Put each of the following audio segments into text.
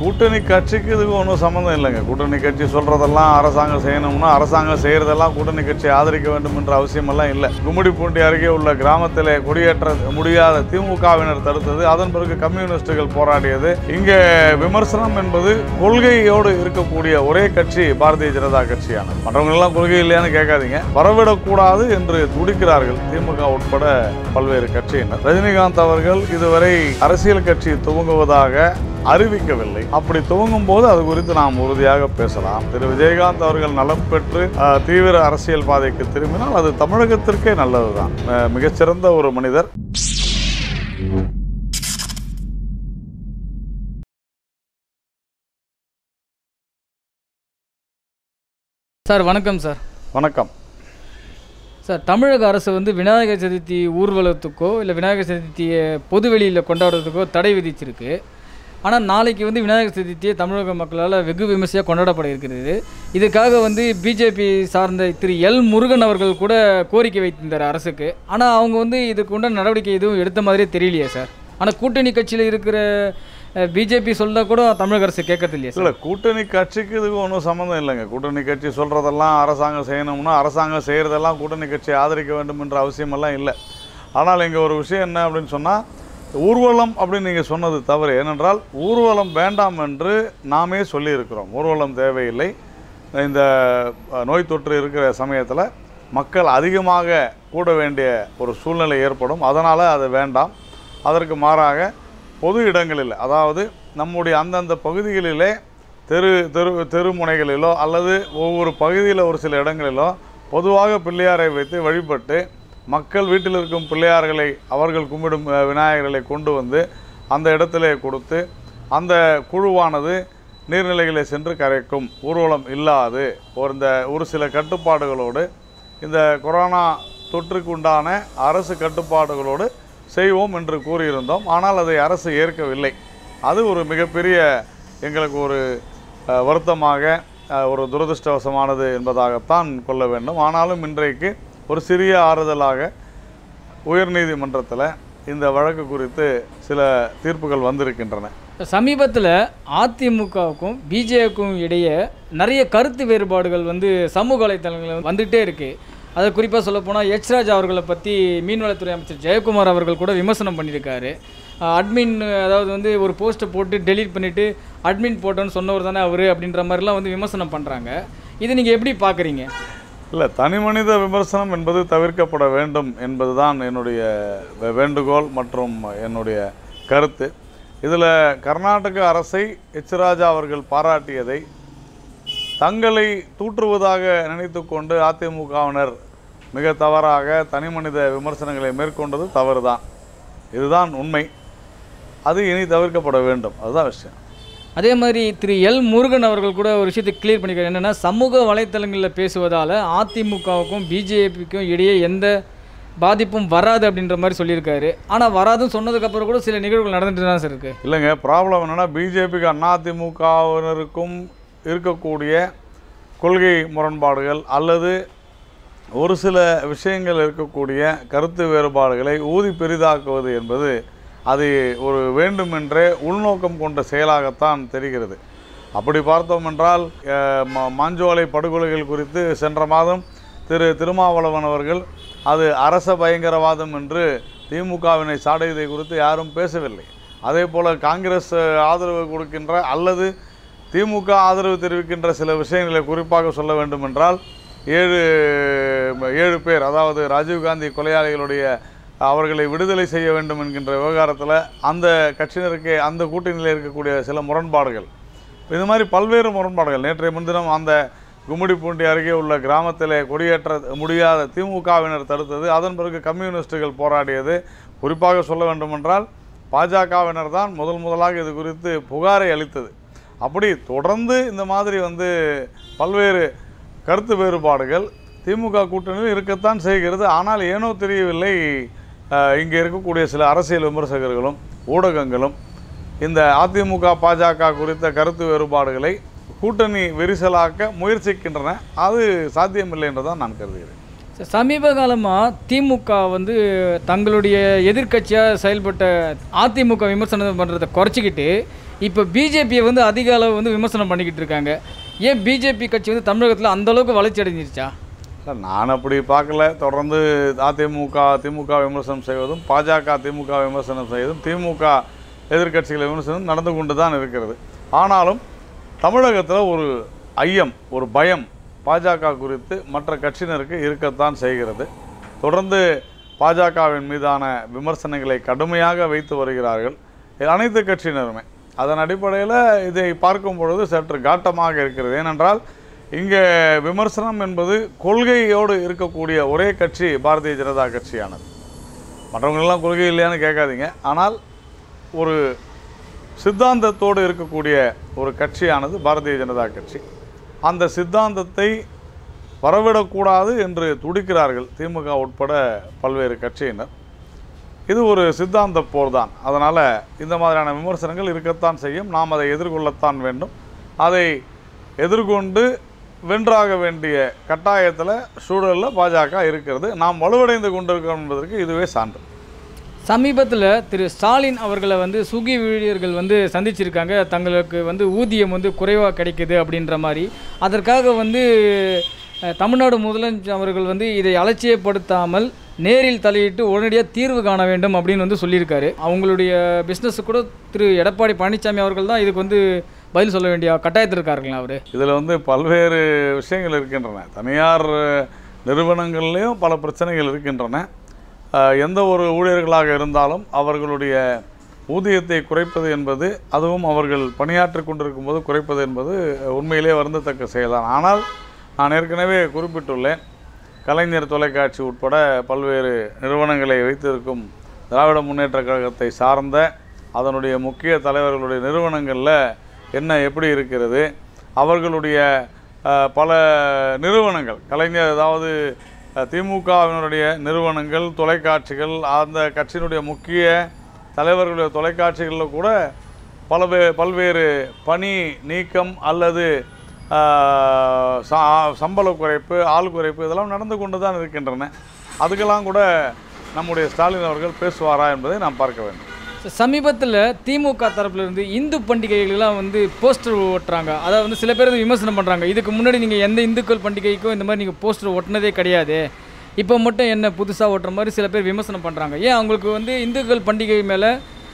கூட்டணி கட்சிக்கு இதுக்கு ஒன்றும் சம்மந்தம் இல்லைங்க கூட்டணி கட்சி சொல்கிறதெல்லாம் அரசாங்கம் செய்யணும்னா அரசாங்கம் செய்கிறதெல்லாம் கூட்டணி கட்சி ஆதரிக்க வேண்டும் என்ற அவசியமெல்லாம் இல்லை கும்மிடிப்பூண்டி அருகே உள்ள கிராமத்திலே குடியேற்ற முடியாத திமுகவினர் தடுத்தது அதன் பிறகு கம்யூனிஸ்டுகள் போராடியது இங்கே விமர்சனம் என்பது கொள்கையோடு இருக்கக்கூடிய ஒரே கட்சி பாரதிய ஜனதா கட்சியானது மற்றவங்க எல்லாம் கொள்கை இல்லையான்னு கேட்காதீங்க வரவிடக்கூடாது என்று துடிக்கிறார்கள் திமுக உட்பட பல்வேறு கட்சியினர் ரஜினிகாந்த் அவர்கள் இதுவரை அரசியல் கட்சி துவங்குவதாக அறிவிக்கவில்லை அப்படி துவங்கும் போது அது குறித்து நாம் உறுதியாக பேசலாம் திரு விஜயகாந்த் அவர்கள் நலம் பெற்று அஹ், தீவிர அரசியல் பாதைக்கு திரும்பினால் அது தமிழகத்திற்கே நல்லதுதான் அஹ், மிகச்சிறந்த ஒரு மனிதர் சார் வணக்கம் சார் வணக்கம் சார் தமிழக அரசு வந்து விநாயகர் சதுர்த்தி ஊர்வலத்துக்கோ இல்லை விநாயகர் சதுர்த்தியை பொது வெளியில் கொண்டாடுறதுக்கோ தடை விதிச்சிருக்கு ஆனால் நாளைக்கு வந்து விநாயகர் சதுர்த்தியை தமிழக மக்களால் வெகு விமர்சையாக கொண்டாடப்பட இருக்கிறது இதுக்காக வந்து பிஜேபி சார்ந்த திரு எல் முருகன் அவர்கள் கூட கோரிக்கை வைத்திருந்தார் அரசுக்கு ஆனால் அவங்க வந்து இதுக்கு உண்டான நடவடிக்கை எதுவும் எடுத்த மாதிரியே தெரியலையே சார் ஆனால் கூட்டணி கட்சியில் இருக்கிற பிஜேபி சொல்ல கூட தமிழக அரசு கேட்கறது இல்லையா சார் இல்லை கூட்டணி கட்சிக்கு இதுக்கு ஒன்றும் சம்மந்தம் இல்லைங்க கூட்டணி கட்சி சொல்கிறதெல்லாம் அரசாங்கம் செய்யணும்னா அரசாங்கம் செய்கிறதெல்லாம் கூட்டணி கட்சி ஆதரிக்க வேண்டும் என்ற அவசியமெல்லாம் இல்லை ஆனால் இங்கே ஒரு விஷயம் என்ன அப்படின்னு சொன்னால் ஊர்வலம் அப்படின்னு நீங்கள் சொன்னது தவறு ஏனென்றால் ஊர்வலம் வேண்டாம் என்று நாமே சொல்லியிருக்கிறோம் ஊர்வலம் தேவையில்லை இந்த அஹ், நோய் தொற்று இருக்கிற சமயத்தில் மக்கள் அதிகமாக கூட வேண்டிய ஒரு சூழ்நிலை ஏற்படும் அதனால் அது வேண்டாம் அதற்கு மாறாக பொது இடங்களில் அதாவது நம்முடைய அந்தந்த பகுதிகளிலே தெரு தெரு தெருமுனைகளிலோ அல்லது ஒவ்வொரு பகுதியில் ஒரு சில இடங்களிலோ பொதுவாக பிள்ளையாரை வைத்து வழிபட்டு மக்கள் வீட்டில் இருக்கும் பிள்ளையார்களை அவர்கள் கும்பிடும் அஹ், விநாயகர்களை கொண்டு வந்து அந்த இடத்திலே கொடுத்து அந்த குழுவானது நீர்நிலைகளை சென்று கரைக்கும் ஊர்வலம் இல்லாது ஒரு இந்த ஒரு சில கட்டுப்பாடுகளோடு இந்த கொரோனா தொற்றுக்கு உண்டான அரசு கட்டுப்பாடுகளோடு செய்வோம் என்று கூறியிருந்தோம் ஆனால் அதை அரசு ஏற்கவில்லை அது ஒரு மிகப்பெரிய எங்களுக்கு ஒரு அஹ், வருத்தமாக அஹ், ஒரு துரதிருஷ்டவசமானது என்பதாகத்தான் கொள்ள வேண்டும் ஆனாலும் இன்றைக்கு ஒரு சிறிய ஆறுதலாக உயர்நீதிமன்றத்தில் இந்த வழக்கு குறித்து சில தீர்ப்புகள் வந்திருக்கின்றன சமீபத்தில் அதிமுகவுக்கும் பிஜேபிக்கும் இடையே நிறைய கருத்து வேறுபாடுகள் வந்து சமூக வலைத்தளங்களில் வந்துகிட்டே இருக்குது அதை குறிப்பாக சொல்லப்போனால் எச் ராஜா அவர்களை பற்றி மீன்வளத்துறை அமைச்சர் ஜெயக்குமார் அவர்கள் கூட விமர்சனம் பண்ணியிருக்காரு அஹ் அட்மின் அதாவது வந்து ஒரு போஸ்ட்டை போட்டு டெலீட் பண்ணிவிட்டு அட்மின் போட்டோன்னு சொன்னவர் தானே அவர் அப்படின்ற மாதிரிலாம் வந்து விமர்சனம் பண்ணுறாங்க இது நீங்கள் எப்படி பார்க்குறீங்க இல்லை தனிமனித விமர்சனம் என்பது தவிர்க்கப்பட வேண்டும் என்பதுதான் என்னுடைய வே- வேண்டுகோள் மற்றும் என்னுடைய கருத்து இதில் கர்நாடக அரசை எச் ராஜா அவர்கள் பாராட்டியதை தங்களை தூற்றுவதாக நினைத்துக்கொண்டு அதிமுகவினர் மிக தவறாக தனிமனித விமர்சனங்களை மேற்கொண்டது தவறுதான் இதுதான் உண்மை அது இனி தவிர்க்கப்பட வேண்டும் அதுதான் விஷயம் அதே மாதிரி திரு எல் முருகன் அவர்கள் கூட ஒரு விஷயத்தை கிளியர் பண்ணிக்கிறார் என்னென்னா சமூக வலைத்தளங்களில் பேசுவதால் அதிமுகவுக்கும் பிஜேபிக்கும் இடையே எந்த பாதிப்பும் வராது அப்படின்ற மாதிரி சொல்லியிருக்காரு ஆனால் வராதுன்னு சொன்னதுக்கப்புறம் கூட சில நிகழ்வுகள் நடந்துட்டு தான் சார் இருக்குது இல்லைங்க ப்ராப்ளம் என்னென்னா பிஜேபிக்கு அதிமுகவினருக்கும் இருக்கக்கூடிய கொள்கை முரண்பாடுகள் அல்லது ஒரு சில விஷயங்கள் இருக்கக்கூடிய கருத்து வேறுபாடுகளை ஊதி பெரிதாக்குவது என்பது அது ஒரு வேண்டுமென்றே உள்நோக்கம் கொண்ட செயலாகத்தான் தெரிகிறது அப்படி பார்த்தோம் என்றால் அஹ், ம- மாஞ்சோலை படுகொலைகள் குறித்து சென்ற மாதம் திரு திருமாவளவன் அவர்கள் அது அரச பயங்கரவாதம் என்று திமுகவினை சாடியதை குறித்து யாரும் பேசவில்லை அதே போல் காங்கிரஸ் அஹ், ஆதரவு கொடுக்கின்ற அல்லது திமுக ஆதரவு தெரிவிக்கின்ற சில விஷயங்களை குறிப்பாக சொல்ல வேண்டும் என்றால் ஏழு ஏழு பேர் அதாவது ராஜீவ்காந்தி கொலையாளிகளுடைய அவர்களை விடுதலை செய்ய வேண்டும் என்கின்ற விவகாரத்தில் அந்த கட்சியினருக்கு அந்த கூட்டணியில் இருக்கக்கூடிய சில முரண்பாடுகள் இது மாதிரி பல்வேறு முரண்பாடுகள் நேற்றைய முன்தினம் அந்த கும்மிடிப்பூண்டி அருகே உள்ள கிராமத்திலே கொடியேற்ற முடியாத திமுகவினர் தடுத்தது அதன் பிறகு கம்யூனிஸ்டுகள் போராடியது குறிப்பாக சொல்ல வேண்டுமென்றால் பாஜகவினர் தான் முதல் முதலாக இது குறித்து புகாரை அளித்தது அப்படி தொடர்ந்து இந்த மாதிரி வந்து பல்வேறு கருத்து வேறுபாடுகள் திமுக கூட்டணியில் இருக்கத்தான் செய்கிறது ஆனால் ஏனோ தெரியவில்லை அஹ், இங்கே இருக்கக்கூடிய சில அரசியல் விமர்சகர்களும் ஊடகங்களும் இந்த அதிமுக பாஜக குறித்த கருத்து வேறுபாடுகளை கூட்டணி விரிசலாக்க முயற்சிக்கின்றன அது சாத்தியமில்லை என்று தான் நான் கருதுகிறேன் சார், சமீப காலமாக திமுக வந்து தங்களுடைய எதிர்க்கட்சியாக செயல்பட்ட அதிமுக விமர்சனம் பண்ணுறதை குறைச்சிக்கிட்டு இப்போ பிஜேபியை வந்து அதிக அளவு வந்து விமர்சனம் பண்ணிக்கிட்டு இருக்காங்க ஏன் பிஜேபி கட்சி வந்து தமிழகத்தில் அந்த அளவுக்கு வளர்ச்சி அடைஞ்சிருச்சா இல்லை நான் அப்படி பார்க்கல தொடர்ந்து அதிமுக திமுக விமர்சனம் செய்வதும் பாஜக திமுக விமர்சனம் செய்வதும் திமுக எதிர்க்கட்சிகளை விமர்சனம் நடந்து கொண்டு தான் இருக்கிறது ஆனாலும் தமிழகத்தில் ஒரு ஐயம் ஒரு பயம் பாஜக குறித்து மற்ற கட்சியினருக்கு இருக்கத்தான் செய்கிறது தொடர்ந்து பாஜகவின் மீதான விமர்சனங்களை கடுமையாக வைத்து வருகிறார்கள் இது அனைத்து கட்சியினருமே அதன் அடிப்படையில் இதை பார்க்கும் பொழுது சற்று காட்டமாக இருக்கிறது ஏனென்றால் இங்கே விமர்சனம் என்பது கொள்கையோடு இருக்கக்கூடிய ஒரே கட்சி பாரதிய ஜனதா கட்சியானது மற்றவங்களெல்லாம் கொள்கை இல்லையான்னு கேட்காதீங்க ஆனால் ஒரு சித்தாந்தத்தோடு இருக்கக்கூடிய ஒரு கட்சியானது பாரதிய ஜனதா கட்சி அந்த சித்தாந்தத்தை வரவிடக்கூடாது என்று துடிக்கிறார்கள் திமுக உட்பட பல்வேறு கட்சியினர் இது ஒரு சித்தாந்த போர் தான் அதனால் இந்த மாதிரியான விமர்சனங்கள் இருக்கத்தான் செய்யும் நாம் அதை எதிர்கொள்ளத்தான் வேண்டும் அதை எதிர்கொண்டு வென்றாக வேண்டிய கட்டாயத்தில் சூழலில் பாஜக இருக்கிறது நாம் வலுவடைந்து கொண்டிருக்கிறோம் என்பதற்கு இதுவே சான்று சமீபத்தில் திரு ஸ்டாலின் அவர்களை வந்து சுகி ஊழியர்கள் வந்து சந்திச்சிருக்காங்க தங்களுக்கு வந்து ஊதியம் வந்து குறைவாக கிடைக்குது அப்படின்ற மாதிரி அதற்காக வந்து அஹ், தமிழ்நாடு முதலமைச்சர் அவர்கள் வந்து இதை அலட்சியப்படுத்தாமல் நேரில் தலையிட்டு உடனடியாக தீர்வு காண வேண்டும் அப்படின்னு வந்து சொல்லியிருக்காரு அவங்களுடைய பிஸ்னஸ் கூட திரு எடப்பாடி பழனிசாமி அவர்கள் தான் இதுக்கு வந்து பதில் சொல்ல வேண்டிய கட்டாயத்தில் இருக்காருங்களா அவர் இதில் வந்து பல்வேறு விஷயங்கள் இருக்கின்றன தனியார் அஹ், நிறுவனங்கள்லேயும் பல பிரச்சனைகள் இருக்கின்றன அஹ், எந்த ஒரு ஊழியர்களாக இருந்தாலும் அவர்களுடைய ஊதியத்தை குறைப்பது என்பது அதுவும் அவர்கள் பணியாற்றி கொண்டிருக்கும் போது குறைப்பது என்பது உண்மையிலே வருந்தத்தக்க செயல்தான் ஆனால் நான் ஏற்கனவே குறிப்பிட்டுள்ளேன் கலைஞர் தொலைக்காட்சி உட்பட பல்வேறு நிறுவனங்களை வைத்திருக்கும் திராவிட முன்னேற்றக் கழகத்தை சார்ந்த அதனுடைய முக்கிய தலைவர்களுடைய நிறுவனங்களில் என்ன எப்படி இருக்கிறது அவர்களுடைய அஹ், பல நிறுவனங்கள் கலைஞர் அதாவது அஹ், திமுகவினுடைய நிறுவனங்கள் தொலைக்காட்சிகள் அந்த கட்சியினுடைய முக்கிய தலைவர்களுடைய தொலைக்காட்சிகளில் கூட பல பல்வேறு பணி நீக்கம் அல்லது ஆஹ், ச- சம்பள குறைப்பு ஆள் குறைப்பு இதெல்லாம் நடந்து கொண்டு தான் இருக்கின்றன அதுக்கெல்லாம் கூட நம்முடைய ஸ்டாலின் அவர்கள் பேசுவாரா என்பதை நாம் பார்க்க வேண்டும் சமீபத்தில் திமுக தரப்புல இருந்து இந்து பண்டிகைகள்லாம் வந்து போஸ்டர் ஒட்டுறாங்க அதை வந்து சில பேர் வந்து விமர்சனம் பண்ணுறாங்க இதுக்கு முன்னாடி நீங்கள் எந்த இந்துக்கள் பண்டிகைக்கும் இந்த மாதிரி நீங்கள் போஸ்டர் ஒட்டினதே கிடையாது இப்போ மட்டும் என்ன புதுசாக ஓட்டுற மாதிரி சில பேர் விமர்சனம் பண்ணுறாங்க ஏன் அவங்களுக்கு வந்து இந்துக்கள் பண்டிகை மேலே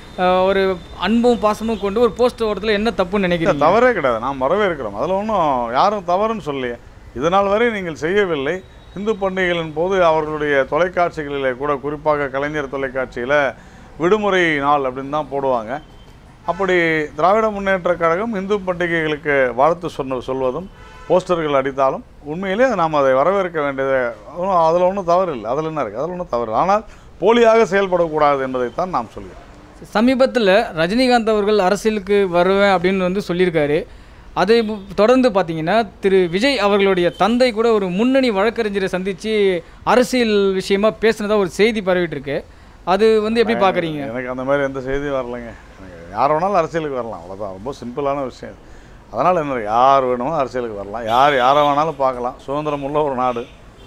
ஒரு அன்பும் பாசமும் கொண்டு ஒரு போஸ்டர் ஓட்டுறதுல என்ன தப்புன்னு இல்ல, நினைக்கிறீங்க தவறே கிடையாது நாம் வரவேற்கிறோம் அதில் ஒன்றும் யாரும் தவறுன்னு சொல்லலையே இதனால் வரை நீங்கள் செய்யவில்லை இந்து பண்டிகைகளின் போது அவர்களுடைய தொலைக்காட்சிகளிலே கூட குறிப்பாக கலைஞர் தொலைக்காட்சியில் விடுமுறை நாள் அப்படின்னு தான் போடுவாங்க அப்படி திராவிட முன்னேற்றக் கழகம் இந்து பண்டிகைகளுக்கு வாழ்த்து சொன்ன சொல்வதும் போஸ்டர்கள் அடித்தாலும் உண்மையிலே நாம் அதை வரவேற்க வேண்டியது ஒன்றும் அதில் ஒன்றும் தவறு இல்லை அதில் என்ன இருக்குது அதில் ஒன்றும் தவறு இல்லை. ஆனால் போலியாக செயல்படக்கூடாது என்பதைத்தான் நாம் சொல்கிறோம் சமீபத்தில் ரஜினிகாந்த் அவர்கள் அரசியலுக்கு வருவேன் அப்படின்னு வந்து சொல்லியிருக்காரு அதை மு- தொடர்ந்து பார்த்தீங்கன்னா திரு விஜய் அவர்களுடைய தந்தை கூட ஒரு முன்னணி வழக்கறிஞரை சந்தித்து அரசியல் விஷயமா பேசுனதா ஒரு செய்தி பரவிட்டு இருக்கு அது வந்து எப்படி பார்க்குறீங்க எனக்கு அந்த மாதிரி எந்த செய்தியும் வரலைங்க எனக்கு யார் வேணாலும் அரசியலுக்கு வரலாம் அவ்வளோதான் ரொம்ப சிம்பிளான விஷயம் இது. அதனால் என்ன யார் வேணுமோ அரசியலுக்கு வரலாம் யார் யாரை வேணாலும் பார்க்கலாம் சுதந்திரம் உள்ள ஒரு நாடு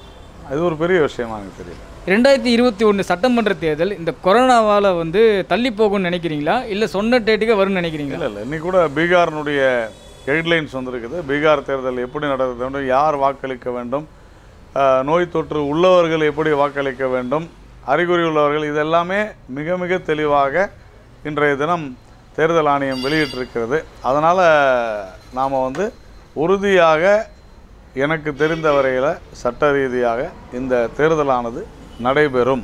இது ஒரு பெரிய விஷயமா எனக்கு தெரியல ரெண்டாயிரத்தி இருபத்தி ஒன்று சட்டமன்ற தேர்தல் இந்த கொரோனாவால் வந்து தள்ளி போகும்னு நினைக்கிறீங்களா இல்லை சொன்ன டேட்டுக்கே வரும்னு நினைக்கிறீங்களா இல்லை இல்லை இன்னைக்கு கூட பீகாரினுடைய கைட்லைன்ஸ் வந்திருக்குது பீகார் தேர்தல் எப்படி நடத்த வேண்டும் யார் வாக்களிக்க வேண்டும் ஆஹ், நோய் தொற்று உள்ளவர்கள் எப்படி வாக்களிக்க வேண்டும் அறிகுறி உள்ளவர்கள் இதெல்லாமே மிக மிக தெளிவாக இன்றைய தினம் தேர்தல் ஆணையம் வெளியிட்டிருக்கிறது அதனால் நாம் வந்து உறுதியாக எனக்கு தெரிந்த வரையில் சட்ட ரீதியாக இந்த தேர்தலானது நடைபெறும்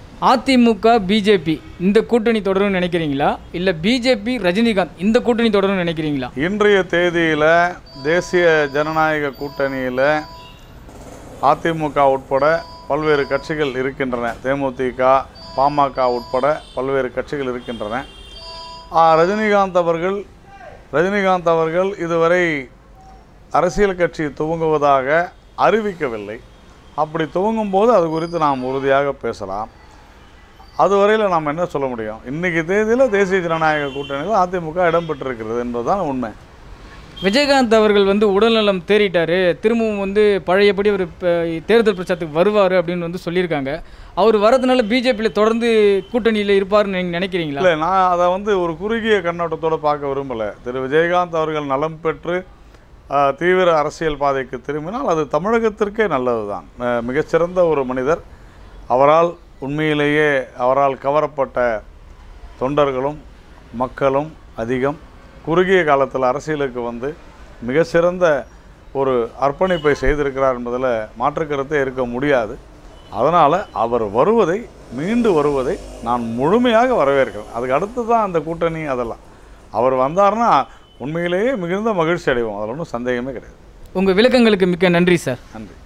அதிமுக பிஜேபி இந்த கூட்டணி தொடரும்னு நினைக்கிறீங்களா இல்லை பிஜேபி ரஜினிகாந்த் இந்த கூட்டணி தொடரும்னு நினைக்கிறீங்களா இன்றைய தேதியில் தேசிய ஜனநாயக கூட்டணியில் அதிமுக உட்பட பல்வேறு கட்சிகள் இருக்கின்றன தேமுதிக பாமக உட்பட பல்வேறு கட்சிகள் இருக்கின்றன ஆ, ரஜினிகாந்த் அவர்கள் ரஜினிகாந்த் அவர்கள் இதுவரை அரசியல் கட்சி துவங்குவதாக அறிவிக்கவில்லை அப்படி துவங்கும் போது அது குறித்து நாம் உறுதியாக பேசலாம் அதுவரையில் நாம் என்ன சொல்ல முடியும் இன்றைக்கி தேதியில் தேசிய ஜனநாயக கூட்டணியில் அதிமுக இடம்பெற்றிருக்கிறது என்பதுதான் உண்மை விஜயகாந்த் அவர்கள் வந்து உடல்நலம் தேறிட்டாரு திரும்பவும் வந்து பழையபடி ஒரு தேர்தல் பிரச்சாரத்துக்கு வருவார் அப்படின்னு வந்து சொல்லியிருக்காங்க அவர் வரதுனால பிஜேபியில் தொடர்ந்து கூட்டணியில் இருப்பார்னு நீங்கள் நினைக்கிறீங்களா இல்லை நான் அதை வந்து ஒரு குறுகிய கண்ணோட்டத்தோடு பார்க்க விரும்பலை திரு விஜயகாந்த் அவர்கள் நலம் பெற்று ஆஹ், தீவிர அரசியல் பாதைக்கு திரும்பினால் அது தமிழகத்திற்கே நல்லது தான் மிகச்சிறந்த ஒரு மனிதர் அவரால் உண்மையிலேயே அவரால் கவரப்பட்ட தொண்டர்களும் மக்களும் அதிகம் குறுகிய காலத்தில் அரசியலுக்கு வந்து மிக சிறந்த ஒரு அர்ப்பணிப்பை செய்திருக்கிறார் என்பதில் மாற்றுக்கருத்தே இருக்க முடியாது அதனால் அவர் வருவதை மீண்டு வருவதை நான் முழுமையாக வரவேற்கிறேன் அதுக்கு அடுத்து தான் அந்த கூட்டணி அதெல்லாம் அவர் வந்தார்னா உண்மையிலேயே மிகுந்த மகிழ்ச்சி அடைவோம் அதில் ஒன்றும் சந்தேகமே கிடையாது உங்கள் விளக்கங்களுக்கு மிக்க நன்றி சார் நன்றி